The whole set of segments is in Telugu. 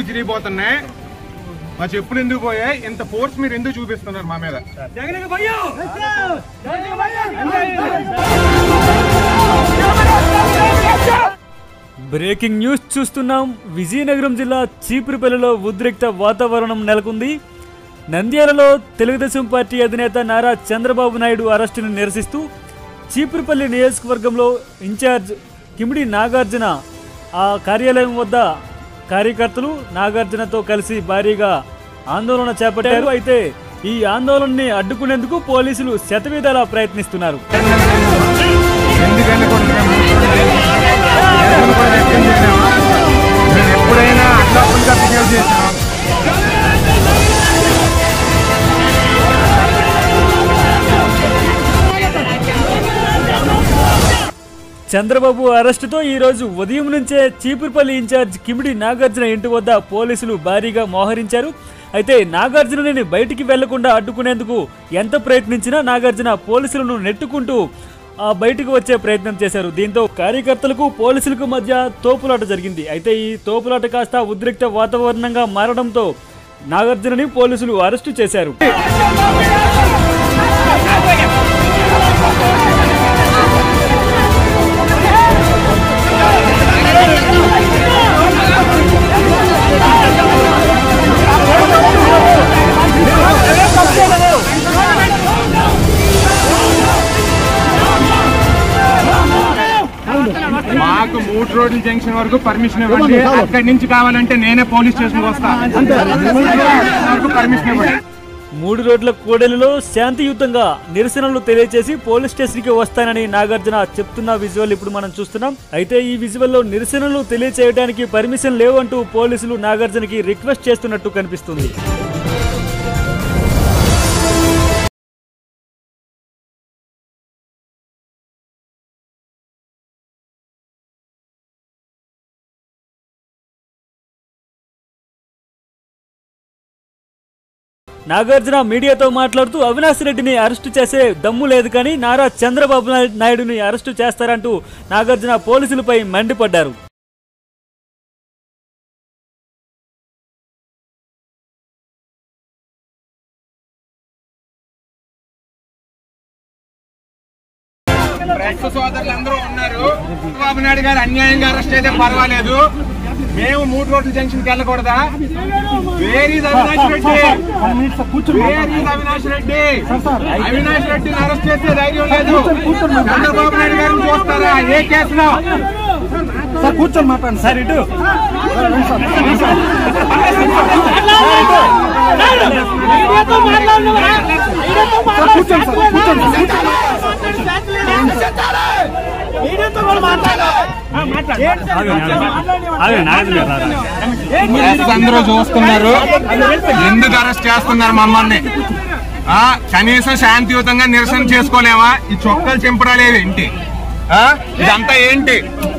చిరిగిపోతున్నాయి మా చెప్పులు ఎందుకు పోయాయి ఇంత ఫోర్స్ మీరు ఎందుకు చూపిస్తున్నారు మా మీద బ్రేకింగ్ న్యూస్ చూస్తున్నాం విజయనగరం జిల్లా చీపురుపల్లిలో ఉద్రిక్త వాతావరణం నెలకొంది నంద్యాలలో తెలుగుదేశం పార్టీ అధినేత నారా చంద్రబాబు నాయుడు అరెస్టును నిరసిస్తూ చీపురుపల్లి నియోజకవర్గంలో ఇన్ఛార్జ్ కిమిడి నాగార్జున ఆ కార్యాలయం వద్ద కార్యకర్తలు నాగార్జునతో కలిసి భారీగా ఆందోళన చేపట్టారు అయితే ఈ ఆందోళనని అడ్డుకునేందుకు పోలీసులు శతవిధాలా ప్రయత్నిస్తున్నారు ఎందుకంటే కొన్ని మేము ఎరువులు కూడా వ్యక్తం చేసాము. మేము ఎప్పుడైనా అడ్డాపులుగా బిహేవ్ చేసాం చంద్రబాబు అరెస్టుతో ఈ రోజు ఉదయం నుంచే చీపురుపల్లి ఇన్ఛార్జ్ కిమిడి నాగార్జున ఇంటి వద్ద పోలీసులు భారీగా మోహరించారు అయితే నాగార్జునని బయటికి వెళ్లకుండా అడ్డుకునేందుకు ఎంత ప్రయత్నించినా నాగార్జున పోలీసులను నెట్టుకుంటూ ఆ బయటకు వచ్చే ప్రయత్నం చేశారు దీంతో కార్యకర్తలకు పోలీసులకు మధ్య తోపులాట జరిగింది అయితే ఈ తోపులాట కాస్త ఉద్రిక్త వాతావరణంగా మారడంతో నాగార్జునని పోలీసులు అరెస్టు చేశారు మాకు మూడు రోడ్ల జంక్షన్ వరకు పర్మిషన్ ఇవ్వండి అక్కడి నుంచి కావాలంటే నేనే పోలీస్ స్టేషన్ వస్తా వరకు పర్మిషన్ ఇవ్వండి మూడు రోడ్ల కూడలిలో శాంతియుతంగా నిరసనలు తెలియజేసి పోలీస్ స్టేషన్కి వస్తానని నాగార్జున చెప్తున్న విజువల్ ఇప్పుడు మనం చూస్తున్నాం అయితే ఈ విజువల్లో నిరసనలు తెలియచేయడానికి పర్మిషన్ లేవంటూ పోలీసులు నాగార్జునకి రిక్వెస్ట్ చేస్తున్నట్టు కనిపిస్తుంది నాగార్జున మీడియాతో మాట్లాడుతూ అవినాష్ రెడ్డిని అరెస్టు చేసే దమ్ము లేదు కానీ నారా చంద్రబాబు నాయ్- నాయుడుని అరెస్టు చేస్తారంటూ నాగార్జున పోలీసులపై మండిపడ్డారు ప్రెస్ సోదరులు అందరూ ఉన్నారు చంద్రబాబు నాయుడు గారు అన్యాయంగా అరెస్ట్ అయితే పర్వాలేదు మేము మూడు రోడ్ల జంక్షన్ కి వెళ్ళకూడదా where is Avinash Reddy where is Avinash Reddy Avinash రెడ్డిని అరెస్ట్ చేసే ధైర్యం లేదు చంద్రబాబు నాయుడు గారిని చూస్తారా ఏ కేసులో సార్ కూర్చొని మాట్లాడండి సార్ ఇటు సార్ కూర్చోండి సార్ కూర్చోండి ప్రెస్ అందరూ చూస్తున్నారు ఎందుకు అరెస్ట్ చేస్తున్నారు మమ్మల్ని ఆ కనీసం శాంతియుతంగా నిరసన చేసుకోలేమా ఈ చొక్కలు చింపరాలేదు ఏంటి ఆ ఇదంతా ఏంటి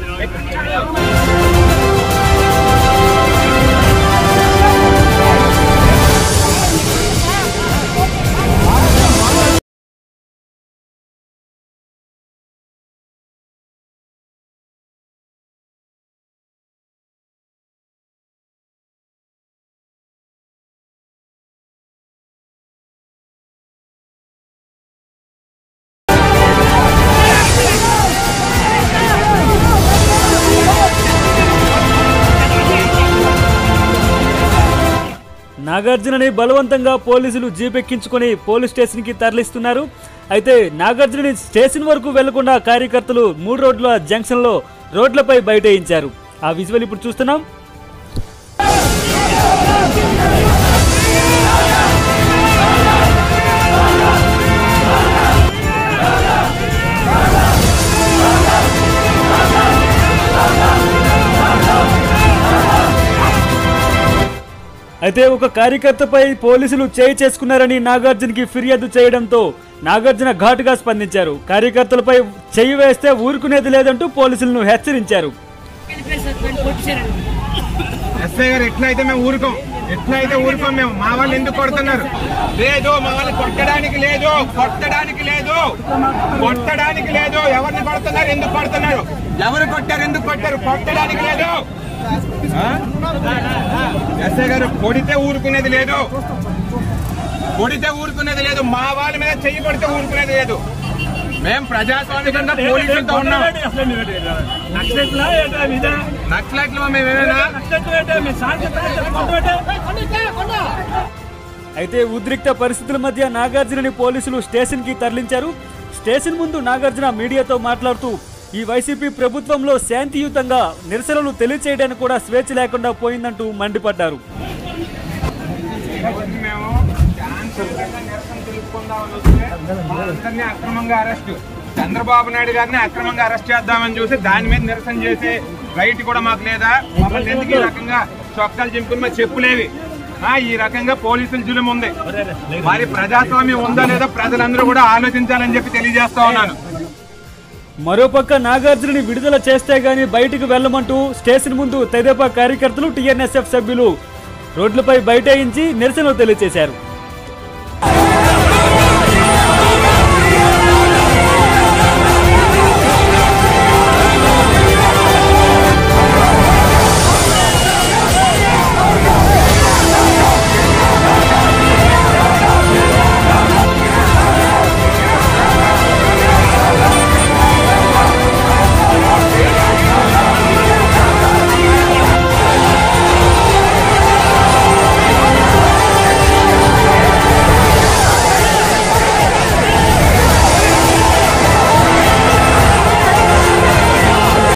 నాగార్జునని బలవంతంగా పోలీసులు జీపెక్కించుకొని పోలీస్ స్టేషన్కి తరలిస్తున్నారు అయితే నాగార్జునని స్టేషన్ వరకు వెళ్లకుండా కార్యకర్తలు మూడు రోడ్ల జంక్షన్లో రోడ్లపై బయటేయించారు ఆ విజువల్ ఇప్పుడు చూస్తున్నాం అయితే ఒక కార్యకర్తపై పోలీసులు చేయి చేసుకున్నారని నాగార్జునకి ఫిర్యాదు చేయడంతో నాగార్జున ఘాటుగా స్పందించారు కార్యకర్తలపై చెయ్యి వేస్తే ఊరుకునేది లేదంటూ పోలీసులను హెచ్చరించారు ఎస్ఐ గారు ఎట్లయితే మేము ఊరుకోం ఎట్లయితే ఊరుకోం మేము మా వాళ్ళు ఎందుకు కొడుతున్నారు లేదు మా వాళ్ళు కొట్టడానికి లేదు కొట్టడానికి లేదు కొట్టడానికి లేదు ఎవరిని కొడుతున్నారు ఎందుకు కొడుతున్నారు ఎవరు కొట్టారు ఎందుకు కొట్టారు కొట్టడానికి లేదు ఆ? ఎస్ఐ గారు కొడితే ఊరుకునేది లేదు కొడితే ఊరుకునేది లేదు మా వాళ్ళ మీద చెయ్యి కొడితే ఊరుకునేది లేదు మేము ప్రజాస్వామికంగా పోలీసులతో ఉన్నాం నక్సలైట్లు మేమేమైనా అయితే ఉద్రిక్త పరిస్థితుల మధ్య నాగార్జునని పోలీసులు స్టేషన్ కి తరలించారు స్టేషన్ ముందు నాగార్జున మీడియాతో మాట్లాడుతూ ఈ వైసీపీ ప్రభుత్వంలో శాంతియుతంగా నిరసనలు తెలియచేయడానికి కూడా స్వేచ్ఛ లేకుండా పోయిందంటూ మండిపడ్డారు ఈరోజు మేము శాంతియుతంగా నిరసన తెలుపుకుందామని వస్తే వాళ్ళందరినీ అక్రమంగా అరెస్ట్ చంద్రబాబు నాయుడు గారిని అక్రమంగా అరెస్ట్ చేద్దామని చూసి దాని మీద నిరసన చేసే రైట్ కూడా మాకు లేదా మమ్మల్ని ఎందుకు ఈ రకంగా చొక్కాలు చింపుకుని మా చెప్పులేవి ఆ, ఈ రకంగా పోలీసుల జులుం ఉంది మరి ప్రజాస్వామ్యం ఉందా లేదా ప్రజలందరూ కూడా ఆలోచించాలని చెప్పి తెలియజేస్తా ఉన్నాను మరోపక్క నాగార్జునని విడుదల చేస్తే గాని బయటకు వెళ్లమంటూ స్టేషన్ ముందు తెదేపా కార్యకర్తలు టీఎన్ఎస్ఎఫ్ సభ్యులు రోడ్లపై బైఠాయించి నిరసనలు తెలియజేశారు